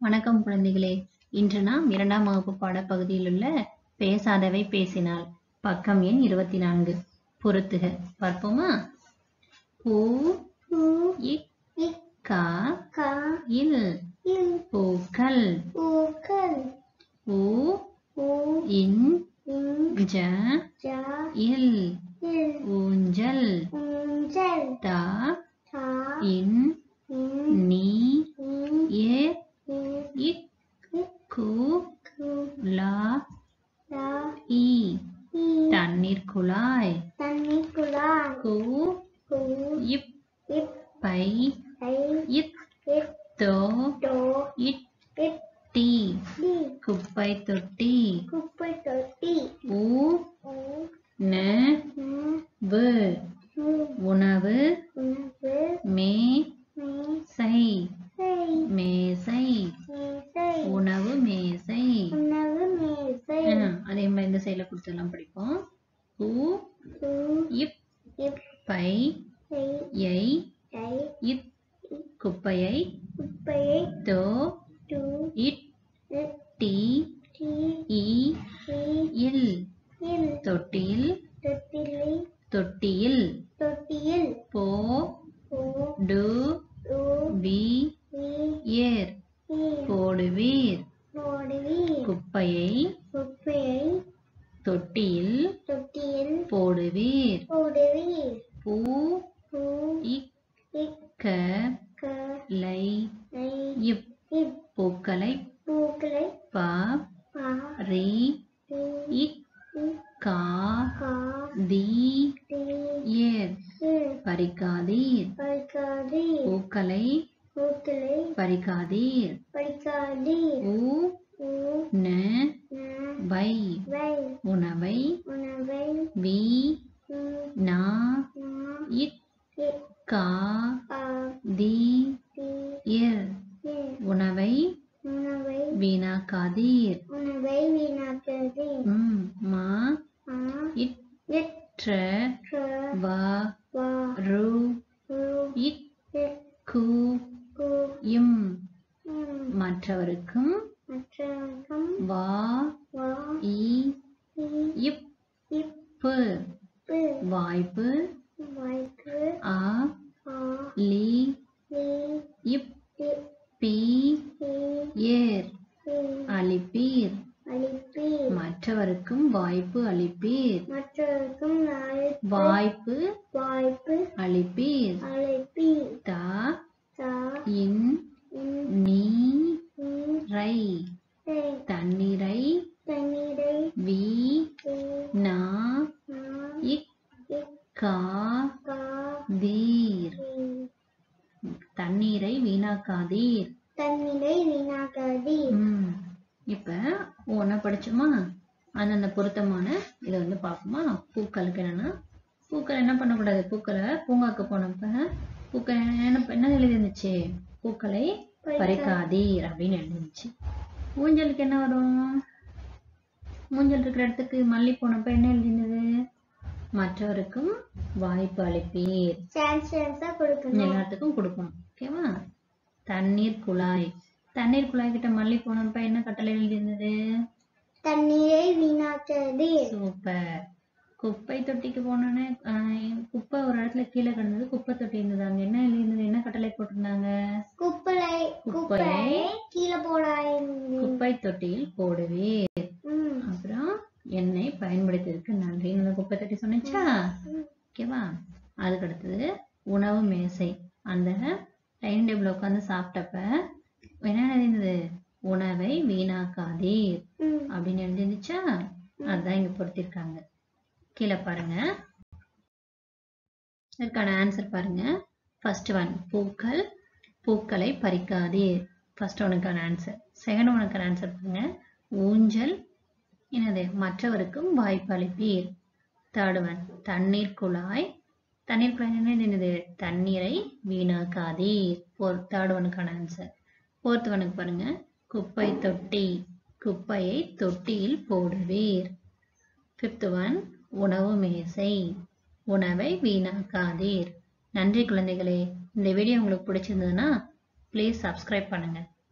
வணக்கம் குழந்தைகளே இன்று நாம் இரண்டாம் வகுப்பு பாடப்பகுதியில் உள்ள பேசாதவை பேசினால் பக்கம் எண் இருபத்தி நான்கு பொருத்துக பார்ப்போமா பூ பூ இக் இக் கா கா இல் இல் பூக்கள் பூக்கள் பூ பூ இன் இன் ஜ ஜா இல் இல் ஊஞ்சல் ஊஞ்சல் தா தா இன் இன் நீ இன் ஏ இன் இக் இக் கு கு லா லா இ இ தண்ணீர் குழாய் தண்ணி குழாய் கு கு இப் இப் பை ஐ இத் இப் தோ டோ இட் இப் டி டி குப்பை தொட்டி குப்பை தொட்டி ஊ ஊ ந ந வு உ உணவு உணவு மே மே சை சை மேசை மேசை உணவு மேசை உணவு மேசை ஆ, அதே மாதிரி இந்த சைடில் கொடுத்தெல்லாம் படிப்போம் ஊ உ இப் இப் பை ஐ யை ஐ இத் குப்பையை குப்பையை தோ டு இட் இட் டி டி இ இ இல் இல் தொட்டியில் தொட்டிலை தொட்டியில் தொட்டியில் போ ஓ டு உ வி வி ஏர் இ போடுவீர் போடுவி குப்பையை குப்பையை தொட்டியில் தொட்டியில் போடுவீர் போடுவி பூ பூ இக் இக் க க லை ஐ இப் இப் பூக்களை பூக்களை ப பா ரி ரி இக் இக் கா கா தி டி ஏர் இல் பறிக்காதீர் பறிக்காதி பூக்களை பூக்களை பறிக்காதீர் பறிக்காதி ஊ ஊ ந ந வை வை உணவை உணவை வி உ நா நா இக் இக் கா கா தி டி இர் இல் உணவை உணவை வீணாக்காதீர் உணவை வீணாக்காதி ம் மா ஆ இட் இட் ட்ர க வ வா ரு ரு இக் இக் கு கு இம் இம் மற்றவருக்கும் மற்றவர்க்கும் வா வா இ இ இப் இப் பு பு வாய்ப்பு வாய்ப்பு ஆ ஆ லி லி இப் இப் பி இ ஏர் இ அளிப்பீர் அளிப்பி மற்றவருக்கும் வாய்ப்பு அளிப்பீர் மற்றவர்க்கும் நாளைக்கு வாய்ப்பு வாய்ப்பு அளிப்பீர் அழைப்பி தா தா இன் இன் நீ இன் ரை ரை தண்ணீரை தண்ணீரை வி வி நா நா இக் இக் கா கா தீர் தி தண்ணீரை வீணாக்காதீர் தண்ணீரை வீணாக்காதி ம் இப்ப ஒன்ன படிச்சோமா அந்தந்த பொருத்தமான இதை வந்து பார்ப்போமா பூக்களுக்கு என்னன்னா பூக்கள் என்ன பண்ணக்கூடாது பூக்களை பூங்காக்கு போனப்ப பூக்கள் என்ன என்ன எழுதி இருந்துச்சு பூக்களை பறிக்காதீர் அப்படின்னு எழுதிருந்துச்சு ஊஞ்சலுக்கு என்ன வரும் ஊஞ்சல் இருக்கிற இடத்துக்கு மல்லி போனப்ப என்ன எழுதினது மற்றவருக்கும் வாய்ப்பு அளிப்பீர் சான்ஸ் சான்ஸா கொடுக்கணும் எல்லாத்துக்கும் கொடுக்கணும் ஓகேவா தண்ணீர் குழாய் தண்ணீர் குழாய் கிட்ட மல்லி போனப்ப என்ன கட்டளை எழுதியிருந்தது தண்ணீரை வீணாக்காதி சூப்பர் குப்பை தொட்டிக்கு போனோன்னே ஆஹ், குப்பை ஒரு இடத்துல கீழே கிடந்தது குப்பை தொட்டி இருந்தது அங்க என்ன எழுதியிருந்தது என்ன கட்டளை போட்டிருந்தாங்க குப்பலை குப்பை கீழே போடாய் குப்பை தொட்டியில் போடுவீர் ம் அப்புறம் என்னை பயன்படுத்தியதற்கு நன்றின்னு அந்த குப்பை தொட்டி சொன்னிச்சா ம். ஓகேவா அதுக்கு அடுத்தது உணவு மேசை அந்த டைனிங் டேபிள் உட்காந்து சாப்பிட்டப்ப என்ன எழுதிருந்தது உணவை வீணாக்காதீர் ம் அப்படின்னு எழுதிருந்துச்சா அதான் இங்க பொருத்திருக்காங்க கீழே பாருங்க இதற்கான ஆன்சர் பாருங்க ஃபர்ஸ்ட் ஒன் பூக்கள் பூக்களை பறிக்காதீர் ஃபர்ஸ்ட் ஒனுக்கான ஆன்சர் செகண்ட் ஒனுக்கான ஆன்சர் பாருங்க ஊஞ்சல் என்னது மற்றவருக்கும் வாய்ப்பு அளிப்பீர் தேர்ட் ஒன் தண்ணீர் குழாய் தண்ணீர் குழாய் என்ன என்னது தண்ணீரை வீணாக்காதீர் ஃபோர் தேர்ட் ஒனுக்கான ஆன்சர் ஃபோர்த் ஒனுக்கு பாருங்க குப்பை தொட்டி குப்பையை தொட்டியில் போடுவீர் ஃபிஃப்த் ஒன் உணவு மேசை உணவை வீணாக்காதீர் நன்றி குழந்தைகளே இந்த வீடியோ உங்களுக்கு பிடிச்சிருந்ததுன்னா ப்ளீஸ் சப்ஸ்கிரைப் பண்ணுங்க